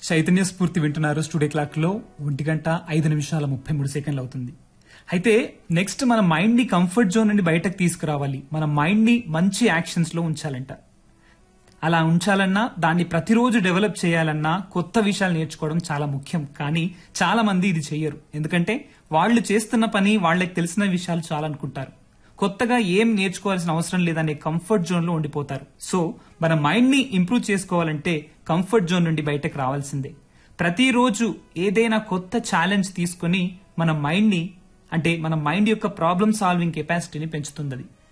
చైతన్య స్ఫూర్తి వింటున్నారు studio clock లో ఒంటి గంట ఐదు నిమిషాల ముప్పై మూడు సెకండ్లు అవుతుంది అయితే నెక్స్ట్ మన మైండ్ ని కంఫర్ట్ జోన్ నుండి బయటకు తీసుకురావాలి మన మైండ్ ని మంచి యాక్షన్స్ లో ఉంచాలంట అలా ఉంచాలన్నా దాన్ని ప్రతిరోజు డెవలప్ చేయాలన్నా కొత్త విషయాలు నేర్చుకోవడం చాలా ముఖ్యం కానీ చాలా మంది ఇది చెయ్యరు ఎందుకంటే వాళ్ళు చేస్తున్న పని వాళ్ళకి తెలిసిన విషయాలు చాలా అనుకుంటారు కొత్తగా ఏం నేర్చుకోవాల్సిన అవసరం లేదనే కంఫర్ట్ జోన్ లో ఉండిపోతారు సో మన మైండ్ ని ఇంప్రూవ్ చేసుకోవాలంటే కంఫర్ట్ జోన్ నుండి బయటకు రావాల్సిందే ప్రతిరోజు ఏదైనా కొత్త ఛాలెంజ్ తీసుకుని మన మైండ్ ని అంటే మన మైండ్ యొక్క ప్రాబ్లమ్ సాల్వింగ్ కెపాసిటీని పెంచుతుంది అది